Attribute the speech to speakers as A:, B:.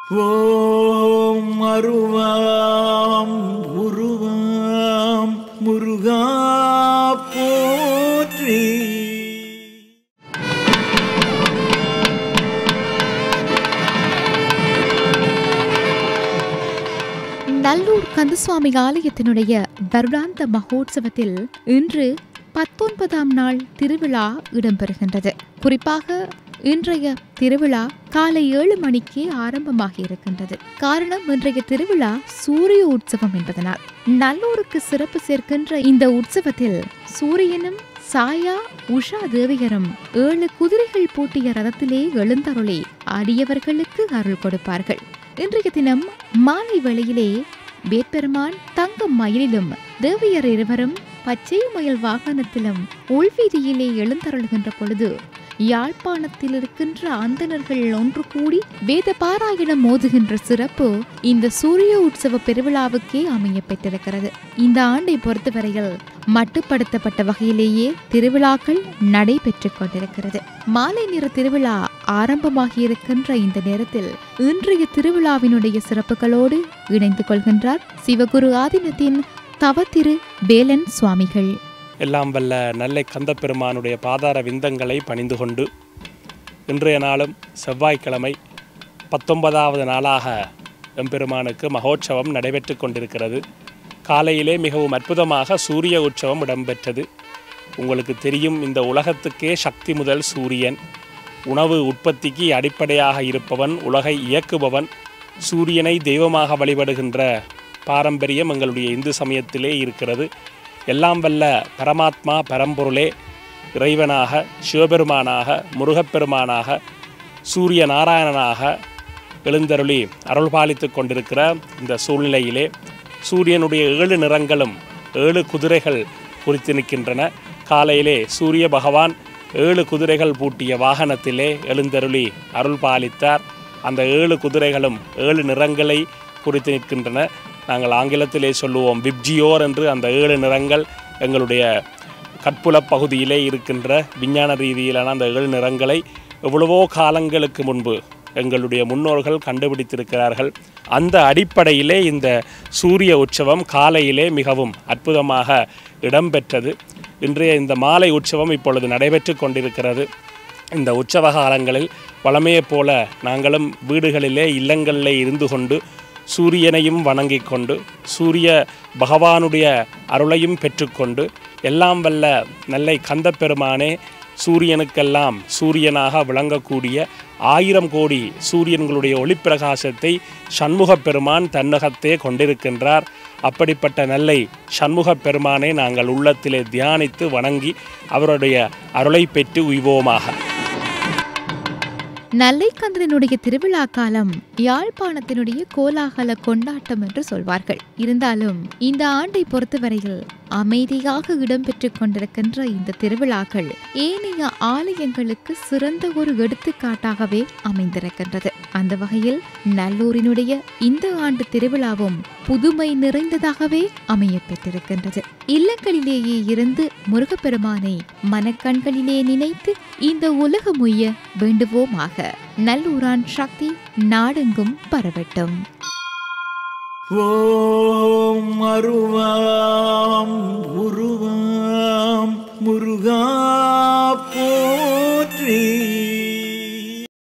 A: ஓம் அருவாம் உருவாம் முருகா போற்றி
B: நல்லூர் கந்தசுவாமி ஆலயத்தினுடைய வருடாந்த மகோத்சவத்தில் இன்று பத்தொன்பதாம் நாள் திருவிழா இடம்பெறுகின்றது குறிப்பாக இன்றைய திருவிழா காலை ஏழு மணிக்கே ஆரம்பமாகி இருக்கின்றது காரணம் இன்றைய திருவிழா சூரிய உற்சவம் என்பதனால் நல்லூருக்கு சிறப்பு சேர்க்கின்ற இந்த உற்சவத்தில் சூரியனும் சாயா உஷா தேவியரும் ஏழு குதிரைகள் பூட்டிய ரதத்திலே எழுந்தருளி ஆடியவர்களுக்கு அருள் கொடுப்பார்கள் இன்றைய தினம் மாலை வேளையிலே வேட்பெருமான் தங்கம் மயிலிலும் தேவியர் இருவரும் பச்சை மயில் வாகனத்திலும் உள்வீதியிலே எழுந்தருளுகின்ற பொழுது யாழ்ப்பாணத்தில் இருக்கின்ற அந்தணர்கள் ஒன்று கூடி வேத பாராயணம் மோதுகின்ற சிறப்பு இந்த சூரிய உற்சவ பெருவிழாவுக்கே அமைய பெற்றிருக்கிறது இந்த ஆண்டை பொறுத்தவரையில் மட்டுப்படுத்தப்பட்ட வகையிலேயே திருவிழாக்கள் நடைபெற்றுக் கொண்டிருக்கிறது மாலை நேர திருவிழா ஆரம்பமாகி இருக்கின்ற இந்த நேரத்தில் இன்றைய திருவிழாவினுடைய சிறப்புகளோடு இணைந்து கொள்கின்றார் சிவகுரு ஆதினத்தின் தவத்திரு வேலன் சுவாமிகள்
C: எல்லாம் வல்ல நல்லை கந்தப்பெருமானுடைய பாதார விந்தங்களை பணிந்து கொண்டு இன்றைய நாளும் செவ்வாய்க்கிழமை பத்தொன்பதாவது நாளாக எம்பெருமானுக்கு மகோற்சவம் நடைபெற்று கொண்டிருக்கிறது காலையிலே மிகவும் அற்புதமாக சூரிய உற்சவம் இடம்பெற்றது உங்களுக்கு தெரியும் இந்த உலகத்துக்கே சக்தி முதல் சூரியன் உணவு உற்பத்திக்கு அடிப்படையாக இருப்பவன் உலகை இயக்குபவன் சூரியனை தெய்வமாக வழிபடுகின்ற பாரம்பரியம் எங்களுடைய இந்து சமயத்திலே இருக்கிறது எல்லாம் வல்ல பரமாத்மா பரம்பொருளே இறைவனாக சிவபெருமானாக முருகப்பெருமானாக சூரிய நாராயணனாக எழுந்தருளி அருள் பாலித்துக் கொண்டிருக்கிற இந்த சூழ்நிலையிலே சூரியனுடைய ஏழு நிறங்களும் ஏழு குதிரைகள் குறித்து நிற்கின்றன காலையிலே சூரிய பகவான் ஏழு குதிரைகள் பூட்டிய வாகனத்திலே எழுந்தருளி அருள் பாலித்தார் அந்த ஏழு குதிரைகளும் ஏழு நிறங்களை குறித்து நிற்கின்றன நாங்கள் ஆங்கிலத்திலே சொல்லுவோம் விப்ஜியோர் என்று அந்த ஏழு நிறங்கள் எங்களுடைய கற்புல பகுதியிலே இருக்கின்ற விஞ்ஞான ரீதியிலான அந்த ஏழு நிறங்களை எவ்வளவோ காலங்களுக்கு முன்பு எங்களுடைய முன்னோர்கள் கண்டுபிடித்திருக்கிறார்கள் அந்த அடிப்படையிலே இந்த சூரிய உற்சவம் காலையிலே மிகவும் அற்புதமாக இடம்பெற்றது இன்றைய இந்த மாலை உற்சவம் இப்பொழுது நடைபெற்று கொண்டிருக்கிறது இந்த உற்சவ காலங்களில் வளமையைப் போல நாங்களும் வீடுகளிலே இல்லங்களிலே இருந்து கொண்டு சூரியனையும் வணங்கிக் கொண்டு சூரிய பகவானுடைய அருளையும் பெற்றுக்கொண்டு எல்லாம் வல்ல நல்லை கந்தப்பெருமானே சூரியனுக்கெல்லாம் சூரியனாக விளங்கக்கூடிய ஆயிரம் கோடி சூரியன்களுடைய ஒளிப்பிரகாசத்தை சண்முகப் பெருமான் தன்னகத்தே கொண்டிருக்கின்றார் அப்படிப்பட்ட நல்லை சண்முகப் பெருமானை நாங்கள் உள்ளத்திலே தியானித்து வணங்கி அவருடைய அருளை பெற்று உய்வோமாக
B: நல்லைக்கந்தனுடைய திருவிழா காலம் யாழ்ப்பாணத்தினுடைய கோலாகல கொண்டாட்டம் என்று சொல்வார்கள் இருந்தாலும் இந்த ஆண்டை பொறுத்தவரையில் அமைதியாக இடம்பெற்றுக் கொண்டிருக்கின்ற இந்த திருவிழாக்கள் ஏனைய ஆலயங்களுக்கு சிறந்த ஒரு எடுத்துக்காட்டாகவே அமைந்திருக்கின்றது அந்த வகையில் நல்லூரினுடைய இந்த ஆண்டு திருவிழாவும் புதுமை நிறைந்ததாகவே அமைய பெற்றிருக்கின்றது இல்லங்களிலேயே இருந்து முருகப்பெருமானை மனக்கண்களிலே நினைத்து இந்த உலகம் உய்ய வேண்டுவோமாக நல்லூரான் சக்தி நாடெங்கும் பரவட்டும்
A: ஓம் அருவாம் உருவாம் முருகா போற்றி